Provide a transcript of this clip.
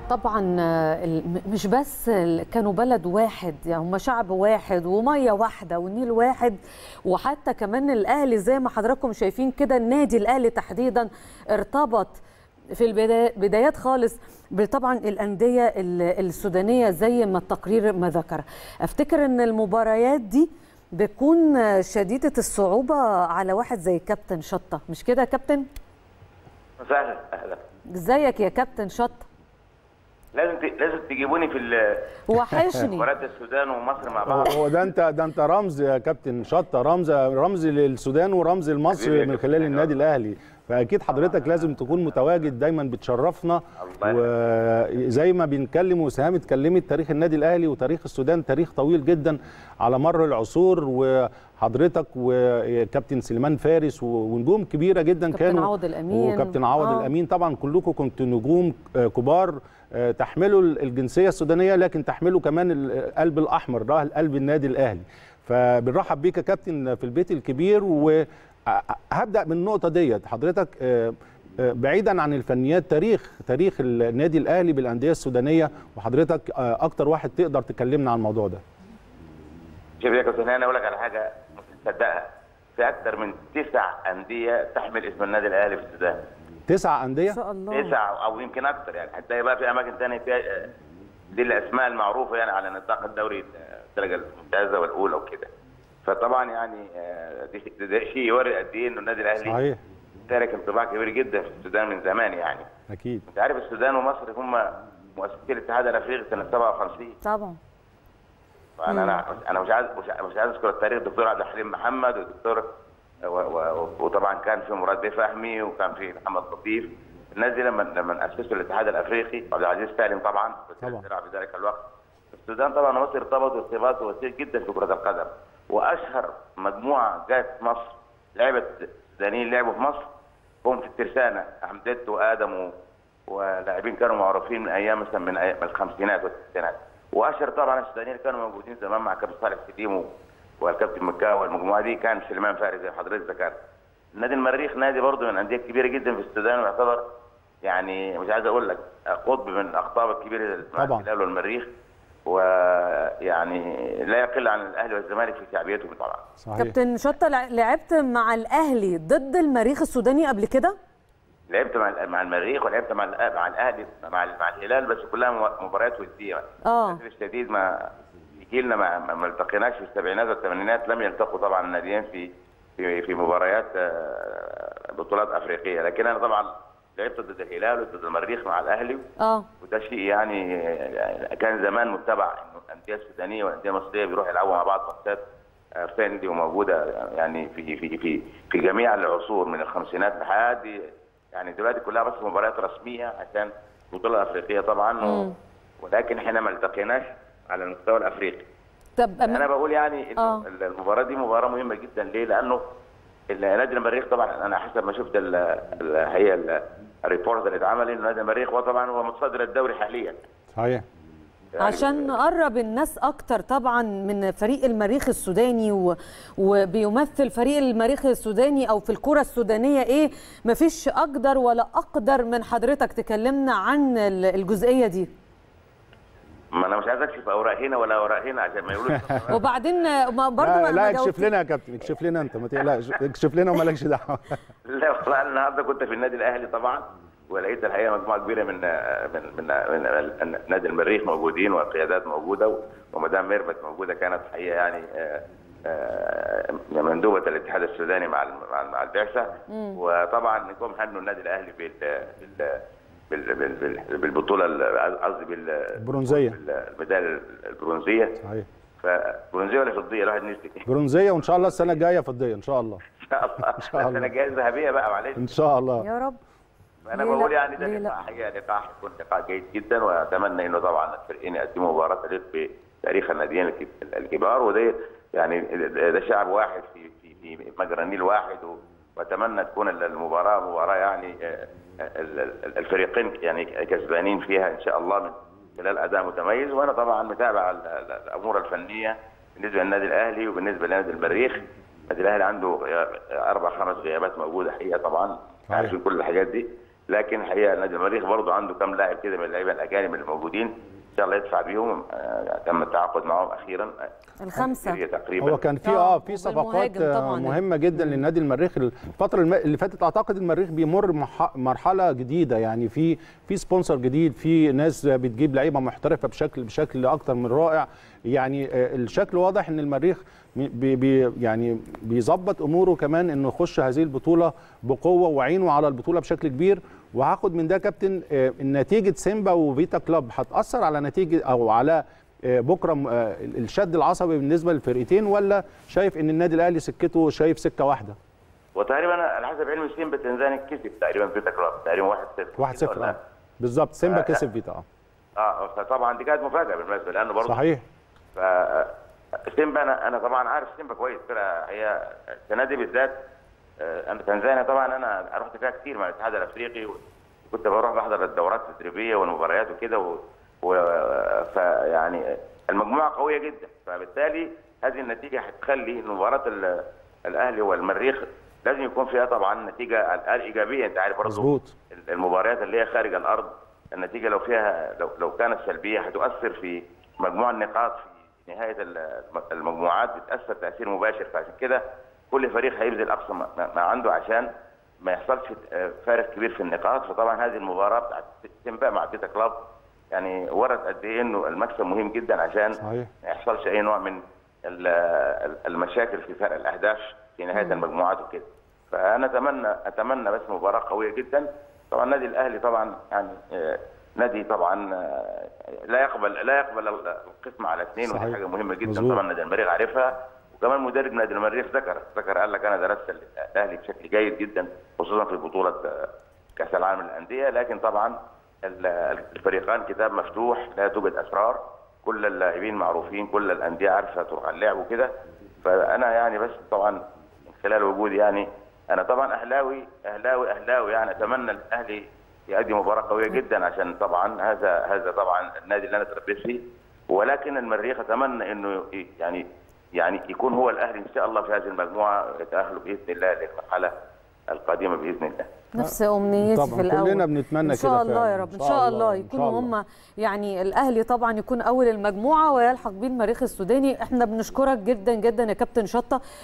طبعا آه، ال- م- مش بس ال- كانوا بلد واحد يعني هم شعب واحد وميه واحده ونيل واحد وحتى كمان الاهلي زي ما حضراتكم شايفين كده النادي الاهلي تحديدا ارتبط في البدا- بدايات خالص طبعا الانديه ال- السودانيه زي ما التقرير ما ذكر افتكر ان المباريات دي بتكون آه، شديده الصعوبه على واحد زي كابتن شطه مش كده يا كابتن سهلا اهلا ازيك يا كابتن شطه لازم ت... لازم تجيبوني في ال- وحشني مباراه السودان ومصر مع بعض هو ده انت ده انت رمز يا كابتن شطه رمز رمز للسودان ورمز لمصر حبيبي يا من كابتن خلال أيوة. النادي الاهلي فاكيد حضرتك لازم تكون متواجد دايما بتشرفنا الله وزي ما بنتكلم وسهام اتكلمت تاريخ النادي الاهلي وتاريخ السودان تاريخ طويل جدا على مر العصور وحضرتك وكابتن سليمان فارس ونجوم كبيره جدا كابتن كانوا عوض الأمين. وكابتن عوض آه. الامين طبعا كلكم كنتوا نجوم آه، كبار آه، تحملوا الجنسيه السودانيه لكن تحملوا كمان القلب الاحمر ده قلب النادي الاهلي فبنرحب بيك يا كابتن في البيت الكبير وهبدا من النقطه ديت حضرتك آه، آه، بعيدا عن الفنيات تاريخ تاريخ النادي الاهلي بالانديه السودانيه وحضرتك آه، اكتر واحد تقدر تكلمنا عن الموضوع ده شوف يا كابتن انا اقول لك على حاجه مش تصدقها في اكثر من تسع انديه تحمل اسم النادي الاهلي في السودان تسع ان انديه شاء الله تسع او يمكن اكثر يعني هتلاقي بقى في اماكن ثانيه فيها آه، دي الاسماء المعروفه يعني على نطاق الدوري آه، الدرجه الممتازه والاولى وكده فطبعا يعني آه، دي- ده شيء يوري قد ايه انه النادي الاهلي صحيح تارك انطباع كبير جدا في السودان من زمان يعني اكيد انت عارف السودان ومصر هم مؤسسين الاتحاد الافريقي سنه 57 طبعا فانا انا انا مش عايز مش مش عايز اذكر التاريخ الدكتور عبد الحليم محمد والدكتور و- و- وطبعا كان في مراد بيه فهمي وكان في محمد لطيف الناس دي لما لما اسسوا الاتحاد الافريقي عبد العزيز سالم طبعا طبعا. الزراعه في ذلك الوقت السودان طبعا ومصر ارتبطوا ارتباط وثيق جدا في كره القدم واشهر مجموعه جات مصر لعبه سودانيين لعبوا في مصر هم في الترسانه حمدت وادم و- ولاعبين كانوا معروفين من ايام مثلا من أيام الخمسينات والستينات واشهر طبعا السودانيين كانوا موجودين زمان مع كابتن صالح سليم و- والكابتن مكاوي والمجموعه دي كان سليمان فارس زي حضرتك ذكرت نادي المريخ نادي برضه من الانديه الكبيره جدا في السودان ويعتبر يعني مش عايز اقول لك قطب من الاقطاب الكبيره مع طبعاً. الهلال والمريخ ويعني لا يقل عن الاهلي والزمالك في شعبيتهم طبعا صحيح كابتن شطه لع- لعبت مع الاهلي ضد المريخ السوداني قبل كده لعبت مع مع المريخ ولعبت مع الأ- مع الاهلي مع ال- مع الهلال بس كلها م- مباريات وديه اه للاسف الشديد ما يجي لنا ما, ما ما التقيناش في السبعينات والثمانينات لم يلتقوا طبعا الناديين في في في مباريات آه، بطولات افريقيه لكن انا طبعا لعبت ضد الهلال وضد المريخ مع الاهلي اه وده شيء يعني آه، كان زمان متبع انه الانديه السودانيه والانديه المصريه بيروحوا يلعبوا مع بعض ماتشات آه، فريندلي وموجوده يعني في في في في جميع العصور من الخمسينات لحد يعني دلوقتي كلها بس مباريات رسميه عشان البطوله الافريقيه طبعا و- مم. ولكن احنا ما التقيناش على المستوى الافريقي طب انا بقول يعني آه. انه المباراه دي مباراه مهمه جدا ليه؟ لانه نادي المريخ طبعا انا حسب ما شفت ال- ال- هي ال- الريبورت اللي اتعمل انه نادي المريخ هو طبعا هو متصدر الدوري حاليا صحيح يعني عشان نقرب الناس اكتر طبعا من فريق المريخ السوداني و... وبيمثل فريق المريخ السوداني او في الكره السودانيه ايه مفيش اقدر ولا اقدر من حضرتك تكلمنا عن ال- الجزئيه دي ما انا مش عايز اكشف اوراق هنا ولا اوراق هنا عشان ما يقولوش وبعدين ما برضه لا, ما لا ما اكشف جاوبت- لنا يا كابتن اكشف لنا انت ما تقلقش اكشف لنا ومالكش دعوه لا والله أنا النهارده كنت في النادي الاهلي طبعا ولقيت الحقيقه مجموعه كبيره من من من, من نادي المريخ موجودين والقيادات موجوده ومدام ميرفت موجوده كانت الحقيقه يعني آه، آه، مندوبه الاتحاد السوداني مع الم- مع مع البعثه وطبعا جم هنوا النادي الاهلي بال بال بال- بال- بال- بالبطوله ال- قصدي بال البرونزية. الميداليه البرونزيه صحيح فبرونزيه ولا فضيه الواحد نسي برونزيه وان شاء الله السنه الجايه فضيه ان شاء الله ان شاء الله إن شاء الله. انا جايز ذهبيه بقى معلش ان شاء الله يا رب انا ليه بقول لا؟ يعني ده ليه لا؟ لقاء حقيقه لقاء هيكون لقاء جيد جدا واتمنى انه طبعا الفريقين يقدموا مباراه تليق بتاريخ الناديين الك- الكبار وده يعني ده شعب واحد في في في مجرى النيل واحد و- واتمنى تكون المباراه مباراه يعني آه، ال- ال- الفريقين يعني كسبانين فيها ان شاء الله من خلال اداء متميز وانا طبعا متابع ال- ال- الامور الفنيه بالنسبه للنادي الاهلي وبالنسبه لنادي المريخ النادي الاهلي عنده غياب- اربع خمس غيابات موجوده حقيقه طبعا صحيح. عارفين كل الحاجات دي لكن الحقيقه نادي المريخ برضه عنده كام لاعب كده من اللعيبه الاجانب اللي موجودين ان شاء الله يدفع بيهم آه، تم التعاقد معهم اخيرا الخمسه تقريبا هو كان في آه، اه في صفقات وبالمهاجم آه، طبعاً. مهمه جدا للنادي المريخ الفتره الم- اللي فاتت اعتقد المريخ بيمر مح- مرحله جديده يعني في في سبونسر جديد في ناس بتجيب لعيبه محترفه بشكل بشكل اكتر من رائع يعني آه، الشكل واضح ان المريخ بي بي يعني بيظبط اموره كمان انه يخش هذه البطوله بقوه وعينه على البطوله بشكل كبير وهاخد من ده كابتن آه، نتيجه سيمبا وفيتا كلاب هتاثر على نتيجه او على آه، بكره م- آه، الشد العصبي بالنسبه للفرقتين ولا شايف ان النادي الاهلي سكته شايف سكه واحده وتقريبا أنا على حسب علم سيمبا تنزاني كسب تقريبا فيتا كلاب تقريبا 1-0 1-0 ولا- اه بالظبط سيمبا آه، كسب فيتا اه اه فطبعا دي كانت مفاجاه بالمناسبه لانه برضه صحيح ف سيمبا انا انا طبعا عارف سيمبا كويس فرقه هي السنه دي بالذات آه، انا تنزانيا طبعا انا رحت فيها كتير مع الاتحاد الافريقي وكنت بروح بحضر الدورات التدريبيه والمباريات وكده و... و... فيعني المجموعه قويه جدا فبالتالي هذه النتيجه هتخلي ان مباراه ال... الاهلي والمريخ لازم يكون فيها طبعا نتيجه ايجابيه انت عارف برضه مظبوط المباريات اللي هي خارج الارض النتيجه لو فيها لو, لو كانت سلبيه هتؤثر في مجموع النقاط في نهايه الم- المجموعات بتاثر تاثير مباشر فعشان كده كل فريق هيبذل اقصى ما ما عنده عشان ما يحصلش آه، فارق كبير في النقاط فطبعا هذه المباراه بتاعت سيمبا مع بيتا كلاب يعني ورد قد ايه انه المكسب مهم جدا عشان صحيح. ما يحصلش اي نوع من ال- ال- المشاكل في فرق الاهداف في نهايه المجموعات وكده فانا اتمنى اتمنى بس مباراه قويه جدا طبعا النادي الاهلي طبعا يعني آه، نادي طبعا آه، لا يقبل لا يقبل القسم على اثنين صحيح. ودي حاجه مهمه جدا مظبوط. طبعا نادي المريخ عارفها وكمان مدرب نادي المريخ ذكر ذكر قال لك انا درست الاهلي بشكل جيد جدا خصوصا في بطوله آه، كاس العالم للانديه لكن طبعا ال- الفريقان كتاب مفتوح لا توجد اسرار كل اللاعبين معروفين كل الانديه عارفه طرق اللعب وكده فانا يعني بس طبعا من خلال وجودي يعني انا طبعا اهلاوي اهلاوي اهلاوي يعني اتمنى الاهلي يؤدي مباراه قويه جدا عشان طبعا هذا هذا طبعا النادي اللي انا تربيت فيه ولكن المريخ اتمنى انه ي- يعني يعني يكون هو الاهلي ان شاء الله في هذه المجموعه يتاهلوا باذن الله للمرحله القادمه باذن الله نفس امنيتي طبعاً، في الاول كلنا بنتمنى ان شاء كده الله فعلاً. يا رب ان شاء الله إن شاء يكونوا الله. هم يعني الاهلي طبعا يكون اول المجموعه ويلحق بيه المريخ السوداني احنا بنشكرك جدا جدا يا كابتن شطه